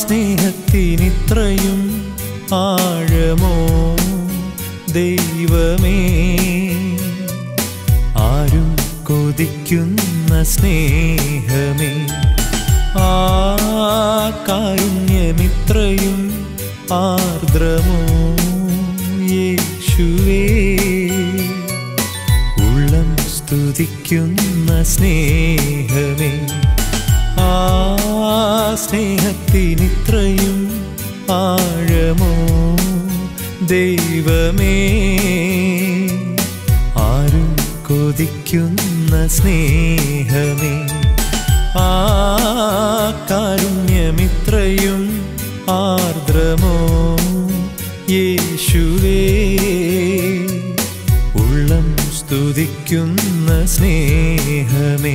സ്നേഹത്തിനിത്രയും ആഴമോ ദൈവമേ ആരും കൊതിക്കുന്ന സ്നേഹമേ ആ കാരുണ്യമിത്രയും ആർദ്രമോ യേശുവേ ഉള്ളം സ്തുതിക്കുന്ന സ്നേഹമേ ആ സ്നേഹത്തിനിത്രയും ആഴമോ ദൈവമേ ആരും കൊതിക്കുന്ന സ്നേഹമേ ആ കാരുണ്യമിത്രയും ആർദ്രമോ യേശുവേ ഉള്ളം സ്തുതിക്കുന്ന സ്നേഹമേ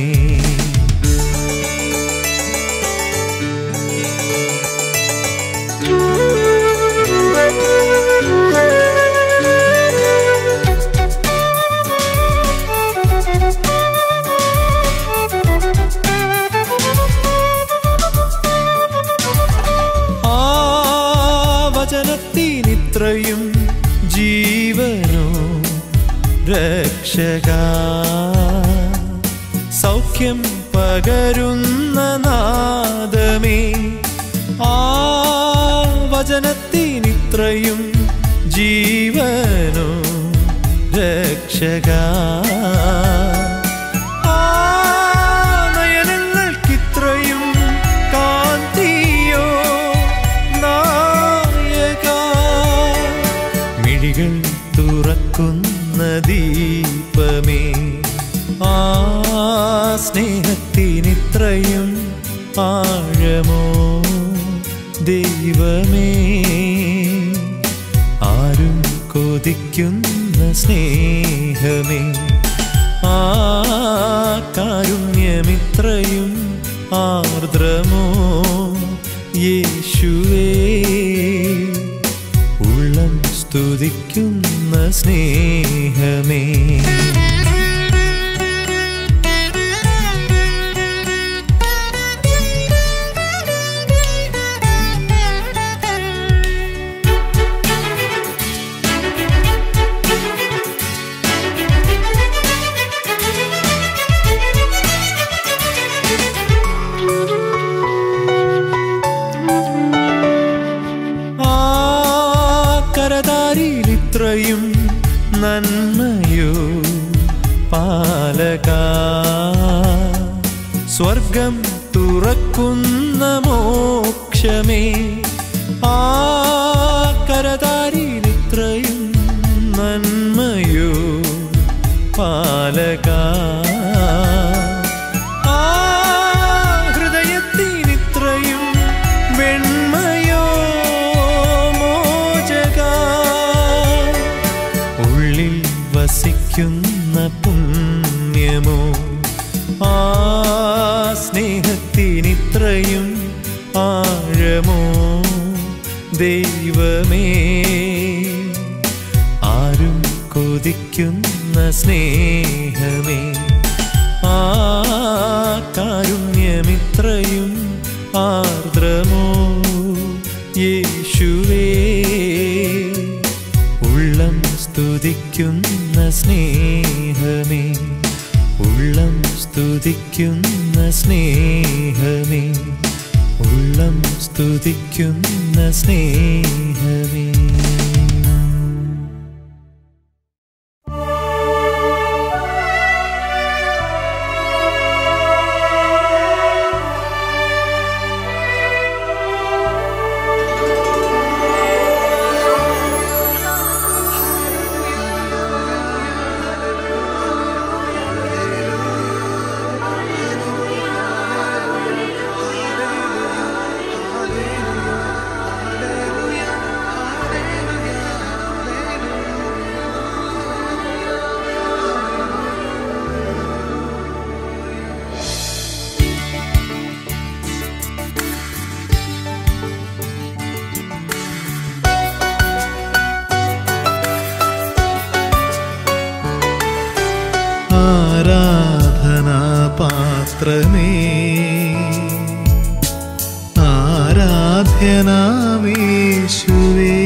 ആ വചനത്തിനിത്രയും ജീവനോ രക്ഷക സൗഖ്യം പകരുന്ന നാദമേ ആ വചനത്തിനിത്രയും ജീവനോ രക്ഷക ആ നയനങ്ങൾക്കിത്രയും കാന്തിയോ നായക മിഴികൾ തുറക്കുന്ന ദീപമേ ആ സ്നേഹത്തിനിത്രയും ആഴമോ ദൈവമേ ആരും കൊതിക്കുന്ന സ്നേഹമേ ആ കാരുണ്യമിത്രയും ആർദ്രമോ യേശുവേ ഉള്ളം സ്തുതിക്കുന്ന സ്നേഹമേ ആ കരതാരിയിലിത്രയും നന്മയോ പാലക സ്വർഗം തുറക്കുന്ന മോക്ഷമേ ആ കരതാരിയിലിത്രയും നന്മയോ പാലക ആ ഹൃദയത്തിനിത്രയും വെണ്മയോ മോചക ഉള്ളിൽ വസിക്കുന്ന പുണ്യമോ ആ സ്നേഹത്തിനിത്രയും ആഴമോ ദൈവമേ ആരും കൊതിക്കുന്ന സ്നേഹമേ ആ കാരുണ്യമിത്രയും ആർദ്രമോ യേശുവേ ഉള്ളം സ്തുതിക്കുന്ന സ്നേഹമേ ഉള്ളം സ്തുതിക്കുന്ന സ്നേഹമേ ഉള്ളം സ്തുതിക്കുന്ന സ്നേഹമേ ആരാധനാപാത്രമേ ആരാധ്യനീ ആരാധ്യനാമേശുവേ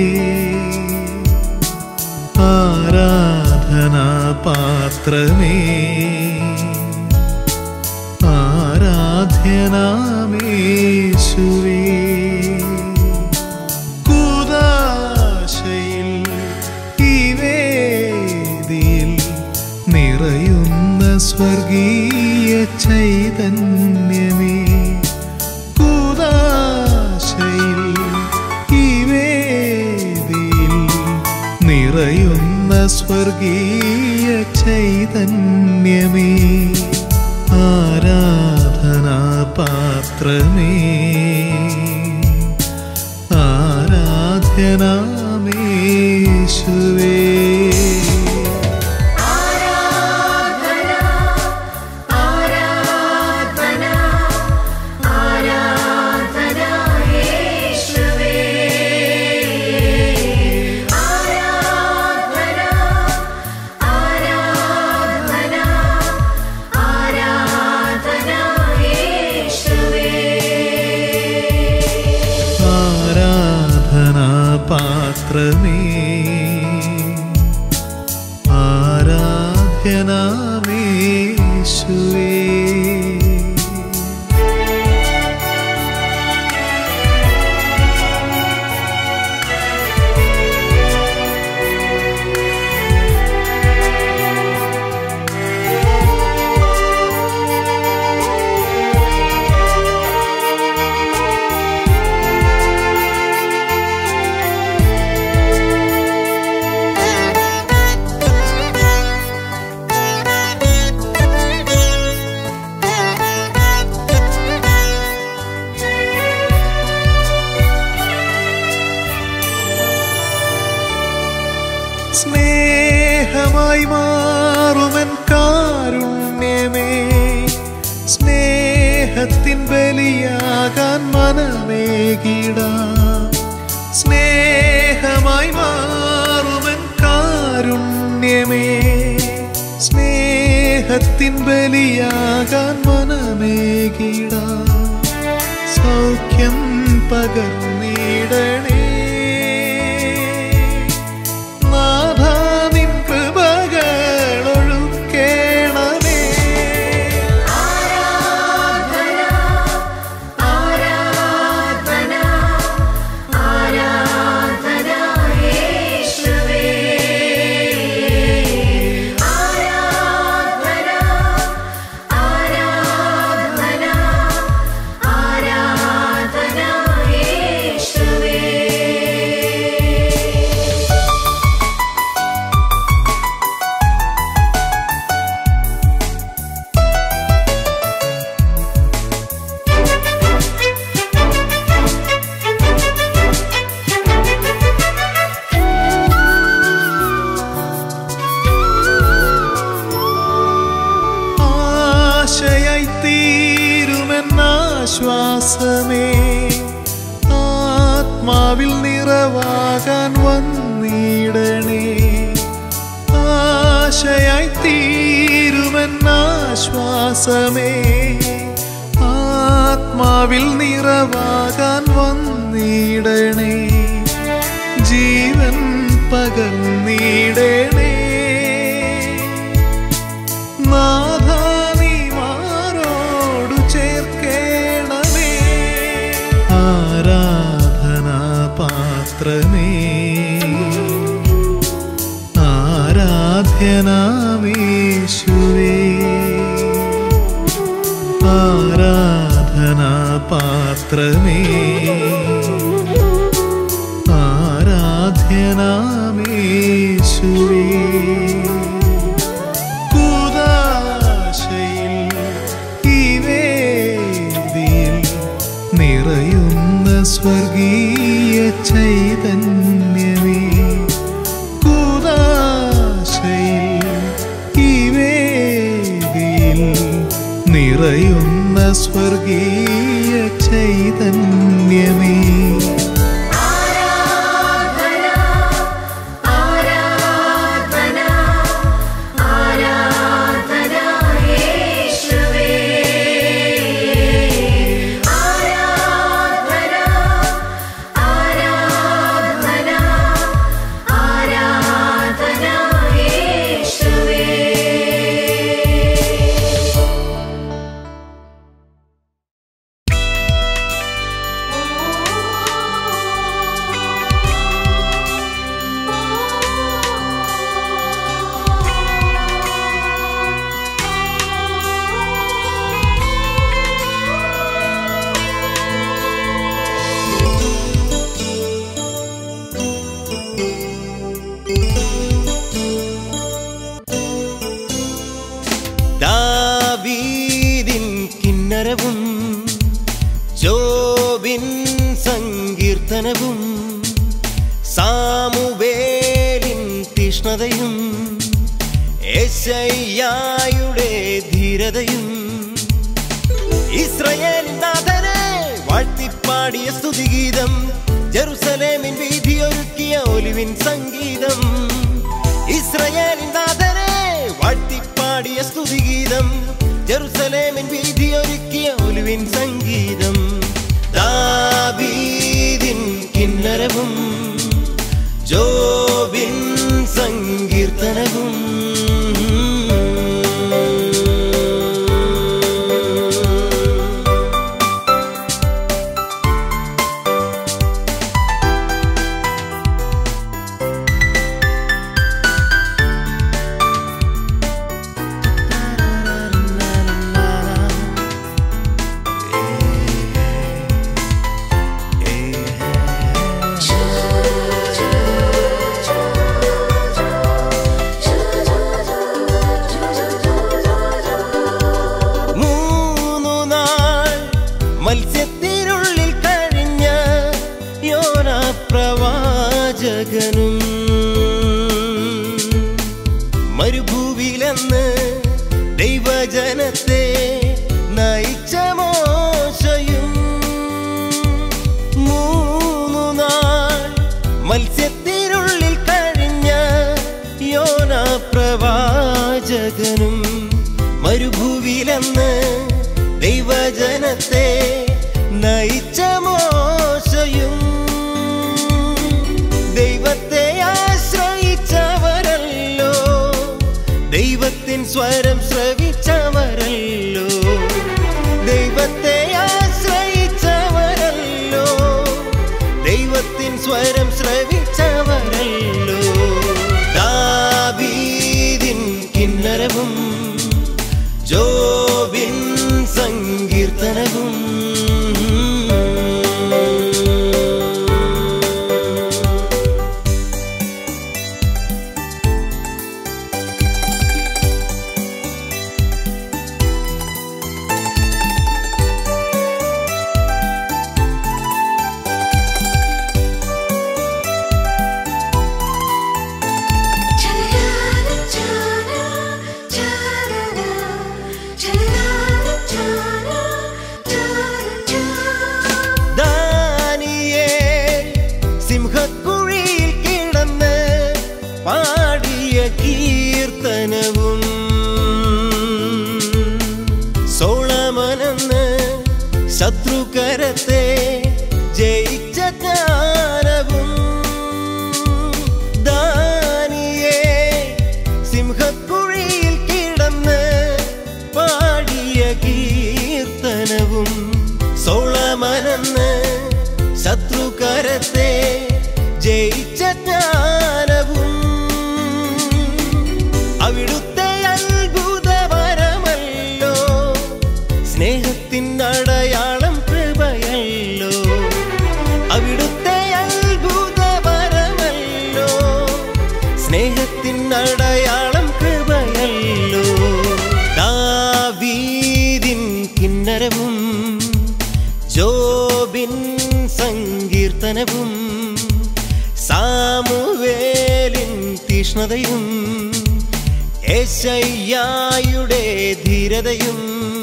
ആരാധനാ പാത്രമേ ആരാധ്യനാമേശുവേ കൂദാശയിൽ ഈ വേദിയിൽ നിറയുന്ന സ്വർഗീയ ചൈതന്യമേ കൂദാശയിൽ ഈ വേദിയിൽ നിറയുന്ന സ്വർഗീയ ചൈതന്യമേ ആരാധനാ പാത്രമേ ആരാധ്യനാമേശുവേ ആരാധനാ പാത്രമേ ആരാധ്യനാമേശുവേ സ്നേഹമായി മാറുമൻ കാരുണ്യമേ സ്നേഹത്തിൻ ബലിയാകാൻ മനമേകിടാം സ്നേഹമായി മാറുമൻ കാരുണ്യമേ സ്നേഹത്തിൻ ബലിയാകാൻ മനമേകിടാം സൗഖ്യം പകർന്നിടണേ നാഥാനിൻ കൃപകളൊഴുക്കേണമേ ആശയായി തീരുമെന്നാശ്വാസമേ ആത്മാവിൽ നിറവാകാൻ വന്നിടണേ ആശയായി തീരുമെന്നാശ്വാസമേ ആത്മാവിൽ നിറവാകാൻ വന്നിടണേ ജീവൻ പകർന്നിടണേ നാഥാനി മാറോടു ചേർക്കേണമേ ആരാധനാ പാത്രമേ ആരാധ്യനാമേശുവേ ആരാധനാ പാത്രമേ ആരാധ്യനാമേശുവേ കൂദാശയിൽ ഈ വേദിയിൽ നിറയുന്ന സ്വർഗീയ ചൈതന്യമേ കൂദാശയിൽ ഈ വേദിയിൽ നിറയുന്ന സ്വർഗീയ ചൈതന്യമേ ആരാധന ഏശയ്യായുടെ ധീരതയും ഇസ്രയേലിൻ നാഥനെ വാഴ്ത്തിപ്പാടിയ സ്തുതിഗീതം ജെറുസലേമിൻ വീതിയൊരുക്കിയ ഒലിവിൻ സംഗീതം ഇസ്രയേലിൻ നാഥനെ വാഴ്ത്തിപ്പാടിയ സ്തുതിഗീതം ജെറുസലേമിൻ വീതിയൊരുക്കിയ ഒലിവിൻ സംഗീതം ദാവീദിൻ കിന്നരവും ജോബിൻ സങ്കീർത്തനവും മൂന്നു നാൾ മത്സ്യത്തിനുള്ളിൽ കഴിഞ്ഞ യോന പ്രവാചകനും മരുഭൂവിലെന്ന് ദൈവജനത്തെ നയിച്ച മോശയും മൂന്നു നാൾ മത്സ്യത്തിനുള്ളിൽ കഴിഞ്ഞ യോന പ്രവാചകനും മരുഭൂവിലെന്ന് ദൈവജനത്തെ നയിച്ച മോശയും ദൈവത്തെ ആശ്രയിച്ചവരല്ലോ ദൈവത്തിൻ സ്വരം ശ്രവിച്ചവരല്ലോ ദൈവത്തെ ആശ്രയിച്ചവരല്ലോ ദൈവത്തിൻ സ്വരം ശ്രവിച്ചവരല്ലോ ദാവീദിൻ കിന്നരവും ജോബിൻ സങ്കീർത്തനവും ദാനിയേൽ സിംഹക്കുഴിയിൽ കിടന്ന് പാടിയ കീർത്തനവും സോളമനെന്ന് ശത്രുകരത്തെ ജയിച്ച ജ്ഞാനവും ദാനിയേൽ സിംഹക്കുഴിയിൽ കിടന്ന് പാടിയ കീർത്തനവും സോളമനെന്ന് ശത്രുകരത്തെ ജയിച്ച ജ്ഞാനവും അവിടുത്തെ അത്ഭുതവരമല്ലോ സ്നേഹത്തിൻ അടയാളം കൃപയല്ലോ അവിടുത്തെ അത്ഭുതവരമല്ലോ സ്നേഹത്തിൻ അടയാളം കൃപയല്ലോ ദാവീദിൻ കിന്നരവും ജോബിൻ സങ്കീർത്തനവും സാമുവേലിൻ തീഷ്ണതയും ഏശയ്യായുടെ ധീരതയും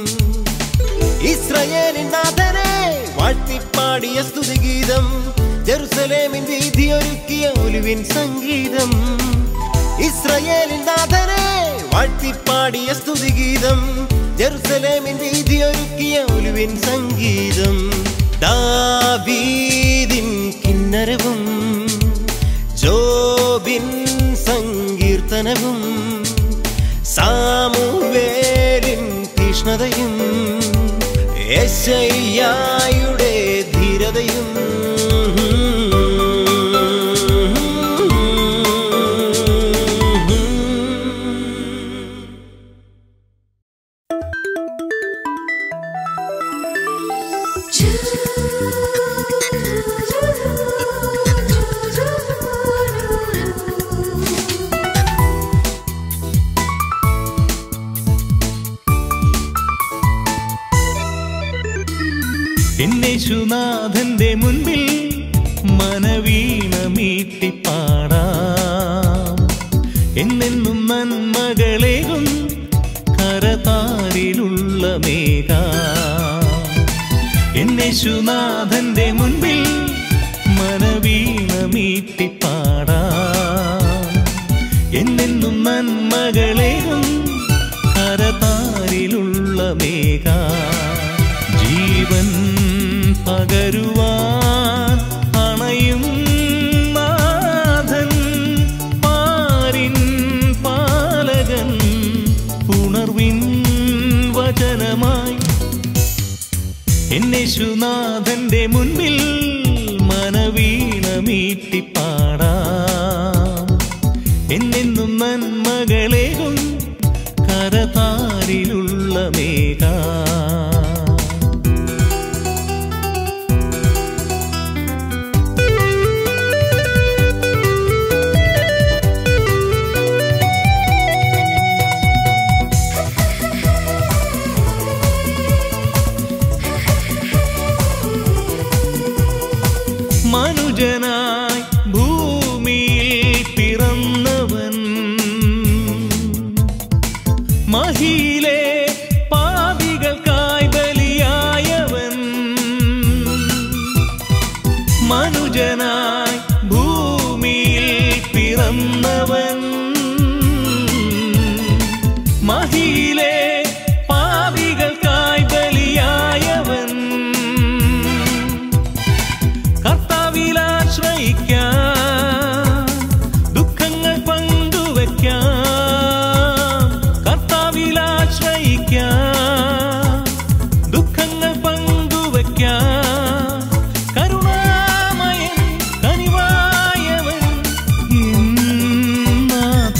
ഇസ്രയേലിൻ നാഥനെ വാഴ്ത്തിപ്പാടിയ സ്തുതിഗീതം ജെറുസലേമിൻ വീതിയൊരുക്കിയ ഒലിവിൻ സംഗീതം ഇസ്രയേലിൻ നാഥനെ വാഴ്ത്തിപ്പാടിയ സ്തുതിഗീതം ജെറുസലേമിൻ വീതിയൊരുക്കിയ ഒലിവിൻ സംഗീതം ദാവീദിൻ കിന്നരവും ജോബിൻ സങ്കീർത്തനവും സാമുവേലിൻ തീഷ്ണതയും യേശയ്യായുടെ ധീരതയും എന്നേശുനാഥന്റെ മുൻപിൽ മനവീണ മീട്ടിപ്പാടാം എന്നെന്നും നന്മകളേകും മേഘ എന്നേശുനാഥന്റെ മുൻപിൽ മനവീണ മീട്ടിപ്പാടാ എന്നെന്നും നന്മകളേകും കരതാരിലുള്ള മേഘ ജീവൻ പകരുവാൻ അണയും നാഥൻ പാരിൻ പാലകൻ ഉണർവിൻ വചനമായി എന്നേശുനാഥന്റെ മുൻപിൽ മനവീണ മീട്ടിപ്പാടാം എന്നെന്നും നന്മകളേകും കരതാരിലുള്ള മേഘ മനുജനായി ഭൂമിയിൽ പിറന്നവൻ മഹിയിലെ പാപികൾക്കായി ബലിയായവൻ മനുജനായി ഭൂമിയിൽ പിറന്നവൻ മഹിയിലെ പാപികൾക്കായി ബലിയായവൻ കർത്താവിലാശ്രയിക്കാം ദുഃഖങ്ങൾ പങ്കുവയ്ക്കാം കർത്താവിലാശ്രയിക്കാം ദുഃഖങ്ങൾ പങ്കുവയ്ക്കാം കരുണാമയൻ കനിവായവൻ എന്നാഥ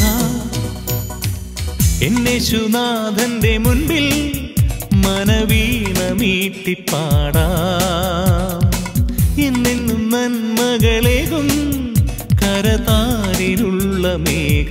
എന്നേശുനാഥന്റെ മുൻപിൽ മനവീണ മീട്ടിപ്പാടാം എന്നെന്നും നന്മകളേകും കരതാരിലുള്ള മേഘ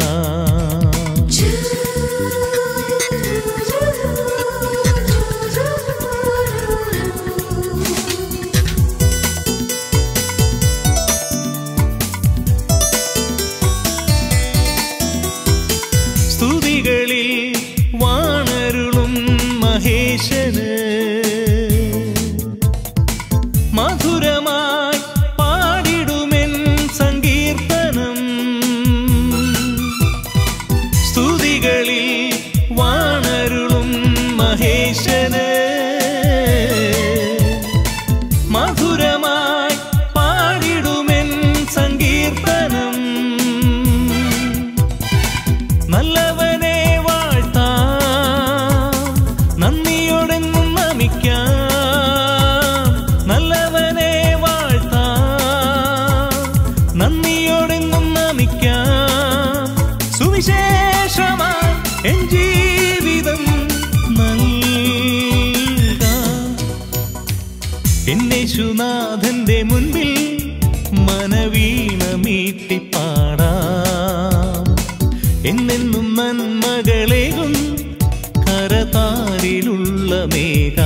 സ്തുതികളിൽ വാണരുളും മഹേശന് മധുരമായി പാടിടുമെൻ സങ്കീർത്തനം സ്തുതികളിൽ വാണരുളും മഹേശന് മധുരമായി പാടിടുമെൻ സങ്കീർത്തനം നല്ലവനെ വാഴ്ത്താം നന്ദിയോടെന്നും നമിക്കാം നല്ലവനെ വാഴ്ത്താം നന്ദിയോടെന്നും നമിക്കാം സുവിശേഷമായി എൻ ജീവിതം നൽകാം എന്നേശുനാഥന്റെ മുൻപിൽ മനവീണ മീട്ടിപ്പാടാം എന്നെന്നും നന്മകളേകും കരതാരിലുള്ള മേഘ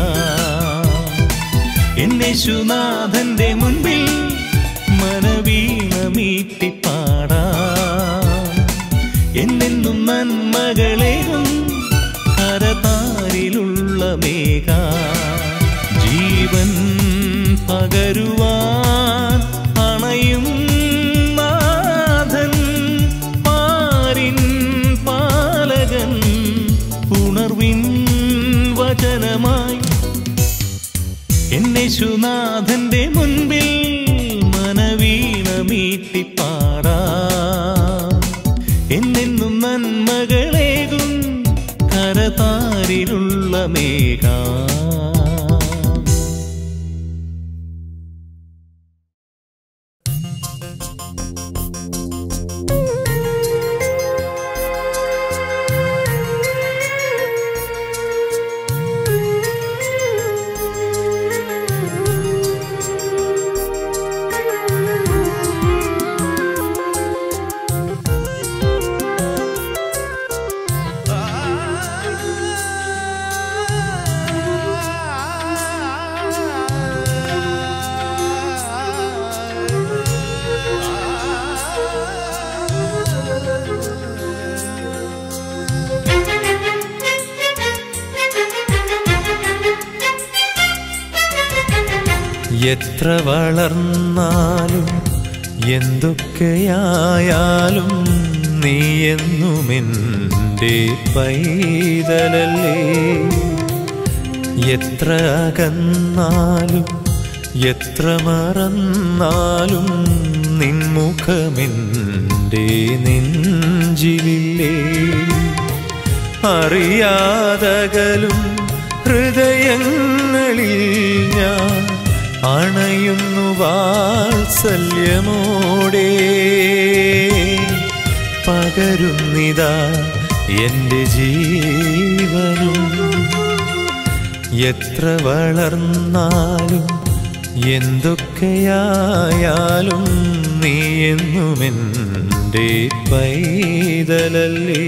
എന്നേശുനാഥന്റെ മുൻപിൽ മനവീണ മീട്ടിപ്പാടാം എന്നെന്നും നന്മകളേകും കരതാരിലുള്ള മേഘ ജീവൻ പകരുവാൻ അണയും നാഥൻ പാരിൻ പാലകൻ ഉണർവിൻ വചനമായി എന്നേശുനാഥന്റെ മുൻപിൽ മനവീണ മീട്ടിപ്പാടാം എന്നെന്നും നന്മകളേകും കരതാരിലുള്ള മേഘ ആ എത്ര വളർന്നാലും എന്തൊക്കെയായാലും നീ എന്നുമെൻ്റെ പൈതലല്ലേ എത്ര അകന്നാലും എത്ര മറന്നാലും നിൻമുഖമെൻ്റെ നെഞ്ചിലില്ലേ അറിയാതകലും ഹൃദയങ്ങളിൽ ഞാൻ അണയുന്നു വാത്സല്യമോടെ പകരുന്നിതാ എൻ്റെ ജീവനും എത്ര വളർന്നാലും എന്തൊക്കെയായാലും നീ എന്നുമെൻ്റെ പൈതലല്ലേ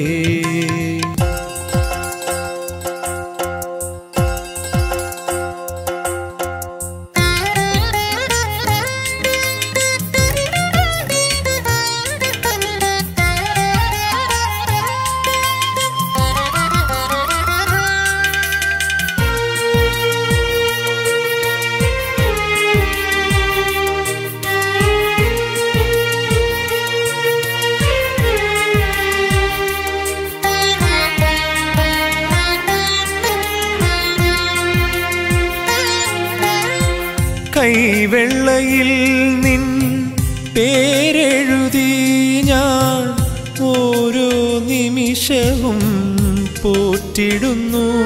കൈവെള്ളയിൽ നിൻ പേരെഴുതി ഞാൻ ഓരോ നിമിഷവും പോറ്റിടുന്നു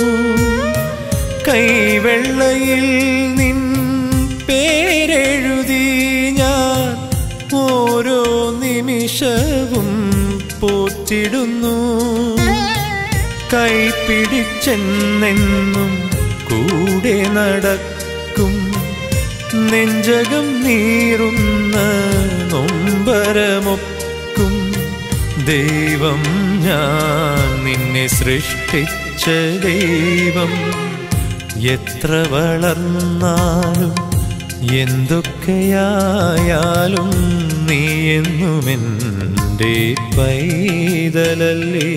കൈവെള്ളയിൽ നിൻ പേരെഴുതി ഞാൻ ഓരോ നിമിഷവും പോറ്റിടുന്നു കൈപിടിച്ചെന്നെന്നും കൂടെ നടക്കും നെഞ്ചകം നീറുന്ന നൊമ്പരമൊക്കും ദൈവം ഞാൻ നിന്നെ സൃഷ്ടിച്ച ദൈവം എത്ര വളർന്നാലും എന്തൊക്കെയായാലും നീ എന്നുമെൻ്റെ പൈതലല്ലേ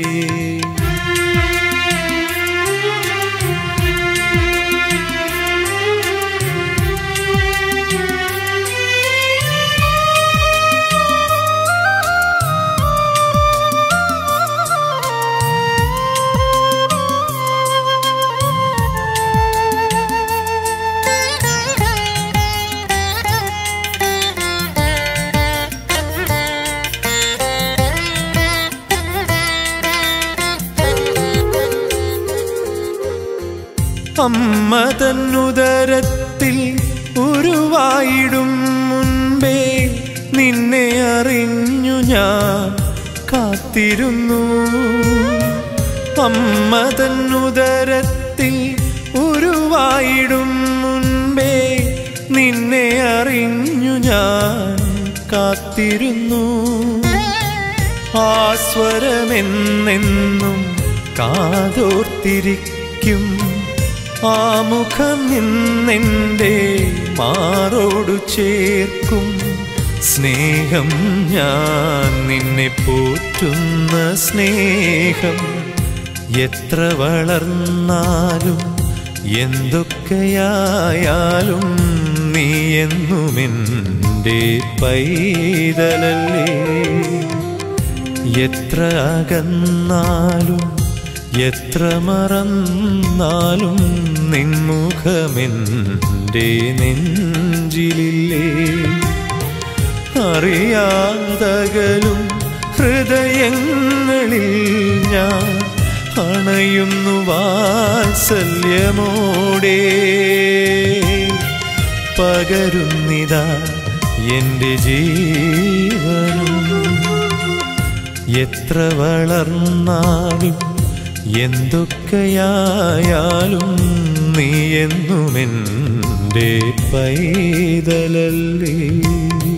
അമ്മ തന്നുദരത്തിൽ ഉരുവായിടും മുൻപേ നിന്നെ അറിഞ്ഞു ഞാൻ കാത്തിരുന്നു അമ്മ തന്നുദരത്തിൽ ഉരുവായിടും മുൻപേ നിന്നെ അറിഞ്ഞു ഞാൻ കാത്തിരുന്നു ആസ്വരമെന്നെന്നും കാതോർത്തിരിക്കും ആ മുഖം നിന്നെൻ്റെ മാറോടു ചേർക്കും സ്നേഹം ഞാൻ നിന്നെ പോറ്റുന്ന സ്നേഹം എത്ര വളർന്നാലും എന്തൊക്കെയായാലും നീ എന്നുമെൻ്റെ പൈതലല്ലേ എത്ര അകന്നാലും എത്ര മറന്നാലും നിൻമുഖമെൻ്റെ നെഞ്ചിലില്ലേ അറിയാതകലും ഹൃദയങ്ങളിൽ ഞാൻ അണയുന്നു വാത്സല്യമോടെ പകരുന്നിതാ എൻ്റെ ജീവനും എത്ര വളർന്നാലും എന്തൊക്കെയായാലും നീ എന്നുമെൻ്റെ പൈതലല്ലേ